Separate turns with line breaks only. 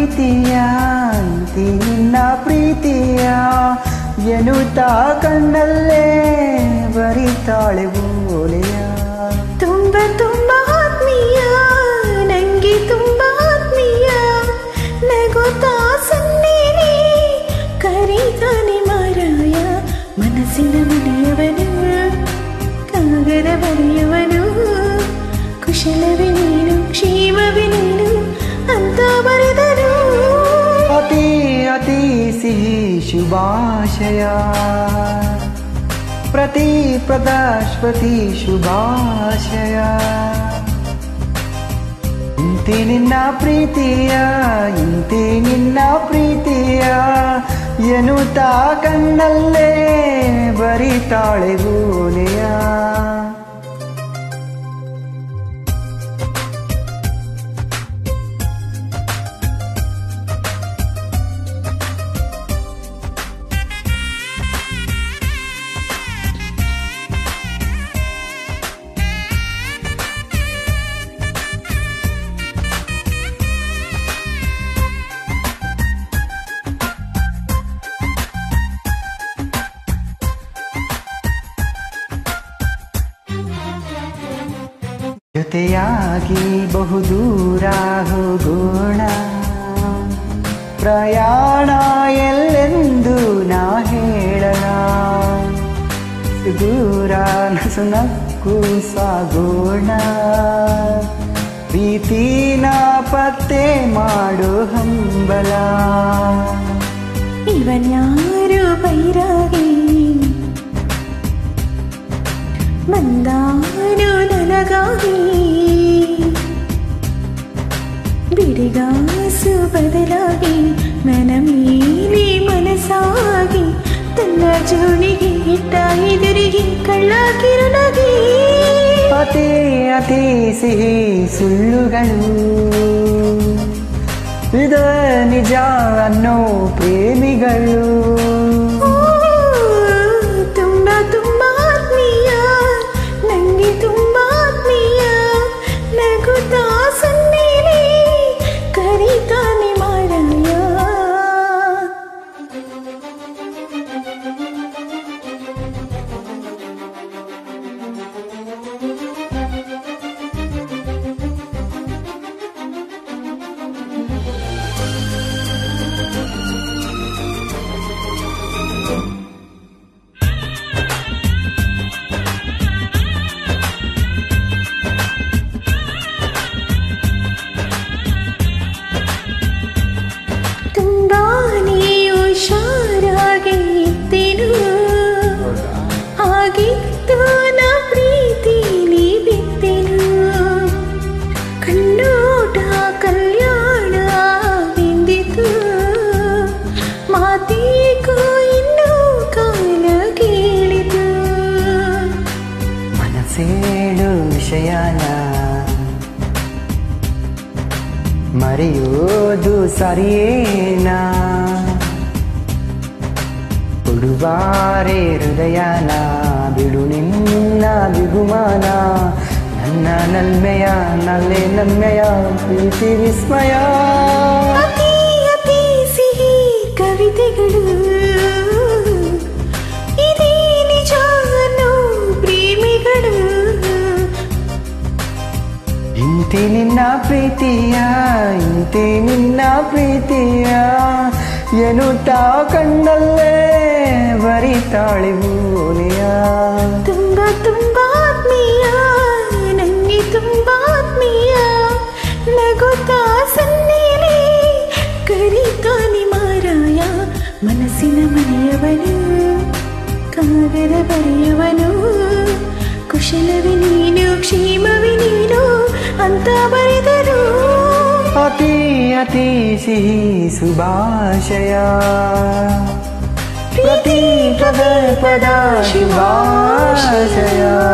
ಪ್ರೀತಿಯ ಇಂತಿ ನಿನ್ನ ಪ್ರೀತಿಯ ಎನ್ನುತ್ತಾ ಕಣ್ಣಲ್ಲೇ ಬರಿತಾಳೆ ಓಲೆಯ
ತುಂಬ ತುಂಬ ಆತ್ಮೀಯ ನಂಗೆ ತುಂಬ ಆತ್ಮೀಯ ನಗುತ್ತಾ ಸನ್ನೇನೆ ಕರೀತಾನೆ ಮಾರಾಯ ಮನಸ್ಸಿನ ಮನೆಯವನು ಕಾಗದ ಬರೆಯುವನು ಕುಶಲವೇ ನೀನು ಕ್ಷೇಮವೇ ನೀನು ಅಂತ ಬರೆದನು
ಅತಿ ಅತಿ ಸಿಹಿ ಶುಭಾಶಯ ಪ್ರತಿ ಪ್ರದಾಶ್ವತಿ ಶುಭಾಶಯ ಇಂತಿ ನಿನ್ನ ಪ್ರೀತಿಯ ಇಂತಿ ನಿನ್ನ ಪ್ರೀತಿಯ ಎನ್ನುತ್ತಾ ಕಣ್ಣಲ್ಲೇ ಬರಿತಾಳೆ ಗೋಲೆಯ ಜೊತೆಯಾಗಿ ಬಹುದೂರ ಹೋಗೋಣ ಪ್ರಯಾಣ ಎಲ್ಲೆಂದು ನಾ ಹೇಳಲ ದೂರ ನಸುನಕ್ಕೂ ಸಾಗೋಣ ಪ್ರೀತಿನ ಪತ್ತೆ ಮಾಡೋ ಹಂಬಲ
ಇವನ್ಯಾರು ಬೈರಾಗಿ ಬಂದಾನು ನನಗಾಗಿ ಬಿಡಿಗಾಸು ಬದಲಾಗಿ ನನ್ನ ಮೇಲೆ ಮನಸ್ಸಾಗಿ ತನ್ನ ಜೋಳಿಗೆ ಇಟ್ಟ ಎದುರಿಗೆ ಕಳ್ಳಾಕಿರುನಗಿ
ಅತಿ ಅತಿ ಸಿಹಿ ಸುಳ್ಳುಗಳು ಇದ ನಿಜ ಅನ್ನೋ ಪ್ರೇಮಿಗಳು
ತುಂಬ ತುಂಬ ಆತ್ಮೀಯ ನಂಗೆ ತುಂಬ ಆತ್ಮೀಯ ನಗುತ್ತಾ ಸನ್ನೇನೆ ಕರೀತಾನೆ ಮಾರಾಯ ತುಂಬಾನೇ ಹುಷಾರಾಗಿ ಇದ್ದೆನು ಹಾಗಿತ್ತು ನಾ ಪ್ರೀತಿಲಿ ಬಿದ್ದೆನು ಕಣ್ಣೋಟ ಕಲ್ಯಾಣ ಬಿಂದಿತು ಮಾತೇಕೋ ಇನ್ನೂ ಕಾಲ ಕೇಳಿತು
ಮನಸ್ಸೇಳು ವಿಷಯನ ಮರೆಯೋದು ಸರಿಯೇನಾ ಕೊಡುವಾರೆ ಹೃದಯನ ಬಿಡು ನಿನ್ನ ಬಿಗುಮಾನ ನನ್ನ ನಲ್ಮೆಯ ನಲ್ಲೆ ನನ್ಮೆಯ ಪ್ರೀತಿ ವಿಸ್ಮಯ
ಅತಿ ಅತಿ ಸಿಹಿ ಕವಿತೆಗಳು ಇದೇ ನಿಜ ಅನ್ನೋ ಪ್ರೇಮಿಗಳು
ಇಂತಿ ನಿನ್ನ ಪ್ರೀತಿಯ ಇಂತಿ ನಿನ್ನ ಪ್ರೀತಿಯ ಎನ್ನುತ್ತಾ ಕಣ್ಣಲ್ಲೇ ಬರಿತಾಳೆ ಓಲೆಯ
ತುಂಬ ತುಂಬ ಆತ್ಮೀಯ ನಂಗೆ ತುಂಬ ಆತ್ಮೀಯ ನಗುತ್ತಾ ಸನ್ನೇಲೆ ಕರೀತಾನೆ ಮಾರಾಯ ಮನಸ್ಸಿನ ಮನೆಯವನು ಕಾಗದ ಬರೆಯುವನು ಕುಶಲವೇ ನೀನು ಕ್ಷೇಮವೇ ನೀನು ಅಂತ ಬರೆದರು
ಅತಿ ಅತಿ ಸಿಹಿ ಶುಭಾಶಯ ಪ್ರತಿ ಪದ ಪದ ಶುಭಾಶಯ